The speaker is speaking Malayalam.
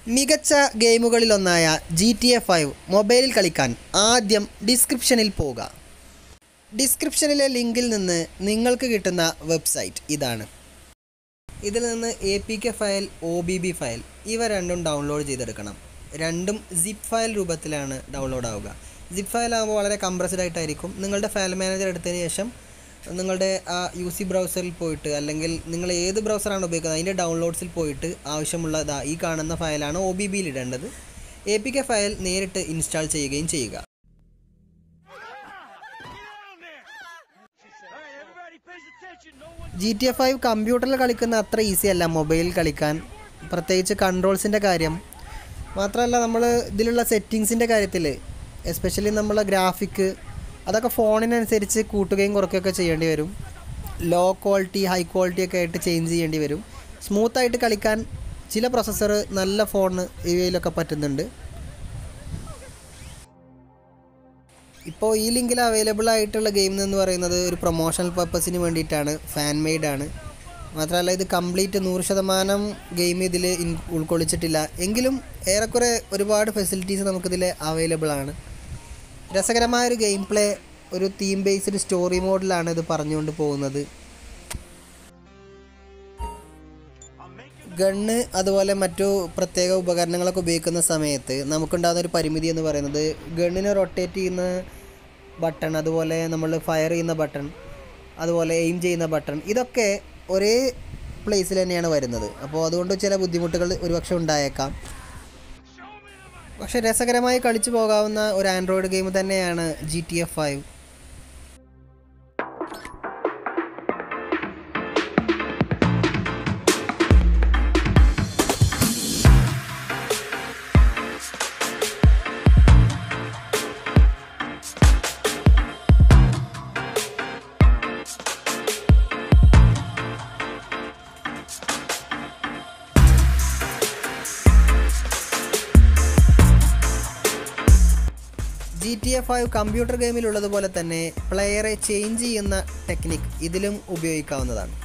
മികച്ച ഗെയിമുകളിലൊന്നായ ജി ടി എ ഫൈവ് മൊബൈലിൽ കളിക്കാൻ ആദ്യം ഡിസ്ക്രിപ്ഷനിൽ പോവുക ഡിസ്ക്രിപ്ഷനിലെ ലിങ്കിൽ നിന്ന് നിങ്ങൾക്ക് കിട്ടുന്ന വെബ്സൈറ്റ് ഇതാണ് ഇതിൽ നിന്ന് A P K file O B B file ഇവ രണ്ടും ഡൗൺലോഡ് ചെയ്തെടുക്കണം രണ്ടും സിപ്പ് ഫയൽ രൂപത്തിലാണ് ഡൗൺലോഡ് ആവുക സിപ്പ് ഫയൽ ആകുമ്പോൾ വളരെ കംപ്രസ്ഡ് ആയിട്ടായിരിക്കും നിങ്ങളുടെ ഫയൽ മാനേജർ എടുത്തതിന് ശേഷം നിങ്ങളുടെ ആ യു സി ബ്രൗസറിൽ പോയിട്ട് അല്ലെങ്കിൽ നിങ്ങൾ ഏത് ബ്രൗസറാണ് ഉപയോഗിക്കുന്നത് അതിൻ്റെ ഡൗൺലോഡ്സിൽ പോയിട്ട് ആവശ്യമുള്ള ദാ ഈ കാണുന്ന ഫയലാണ് ഒ ബി ബിയിൽ ഇടേണ്ടത് എ പി കെ ഫയൽ നേരിട്ട് ഇൻസ്റ്റാൾ ചെയ്യുകയും ചെയ്യുക ജി ടി എഫ് ഫൈവ് കമ്പ്യൂട്ടറിൽ കളിക്കുന്ന അത്ര ഈസി അല്ല മൊബൈലിൽ കളിക്കാൻ പ്രത്യേകിച്ച് കൺട്രോൾസിൻ്റെ കാര്യം മാത്രമല്ല നമ്മൾ ഇതിലുള്ള സെറ്റിങ്സിൻ്റെ കാര്യത്തിൽ എസ്പെഷ്യലി നമ്മളെ ഗ്രാഫിക്ക് അതൊക്കെ ഫോണിനനുസരിച്ച് കൂട്ടുകയും കുറയ്ക്കുകയൊക്കെ ചെയ്യേണ്ടി വരും ലോ ക്വാളിറ്റി ഹൈ ക്വാളിറ്റി ഒക്കെ ആയിട്ട് ചേഞ്ച് ചെയ്യേണ്ടി വരും സ്മൂത്തായിട്ട് കളിക്കാൻ ചില പ്രൊസസ്സർ നല്ല ഫോണിന് ഇവയിലൊക്കെ പറ്റുന്നുണ്ട് ഇപ്പോൾ ഈ ലിങ്കിൽ അവൈലബിൾ ആയിട്ടുള്ള ഗെയിം എന്ന് പറയുന്നത് ഒരു പ്രൊമോഷണൽ പർപ്പസിന് വേണ്ടിയിട്ടാണ് ഫാൻ മെയ്ഡ് ആണ് മാത്രമല്ല ഇത് കംപ്ലീറ്റ് നൂറ് ശതമാനം ഗെയിം ഇതിൽ ഉൾക്കൊള്ളിച്ചിട്ടില്ല എങ്കിലും ഏറെക്കുറെ ഒരുപാട് ഫെസിലിറ്റീസ് നമുക്കിതിൽ അവൈലബിൾ ആണ് രസകരമായ ഒരു ഗെയിം പ്ലേ ഒരു തീം ബേസ്ഡ് സ്റ്റോറി മോഡിലാണ് ഇത് പറഞ്ഞുകൊണ്ട് പോകുന്നത് ഗണ്ണ് അതുപോലെ മറ്റു പ്രത്യേക ഉപകരണങ്ങളൊക്കെ ഉപയോഗിക്കുന്ന സമയത്ത് നമുക്കുണ്ടാകുന്ന ഒരു പരിമിതി എന്ന് പറയുന്നത് ഗണ്ണിനെ റൊട്ടേറ്റ് ചെയ്യുന്ന ബട്ടൺ അതുപോലെ നമ്മൾ ഫയർ ചെയ്യുന്ന ബട്ടൺ അതുപോലെ എയിം ചെയ്യുന്ന ബട്ടൺ ഇതൊക്കെ ഒരേ പ്ലേസിൽ തന്നെയാണ് വരുന്നത് അപ്പോൾ അതുകൊണ്ട് ചില ബുദ്ധിമുട്ടുകൾ ഒരുപക്ഷെ ഉണ്ടായേക്കാം പക്ഷെ രസകരമായി കളിച്ചു പോകാവുന്ന ഒരു ആൻഡ്രോയിഡ് ഗെയിം തന്നെയാണ് G T F five G T A five computer ഗെയിമിലുള്ളതുപോലെ തന്നെ പ്ലെയറെ ചേഞ്ച് ചെയ്യുന്ന ടെക്നിക് ഇതിലും ഉപയോഗിക്കാവുന്നതാണ്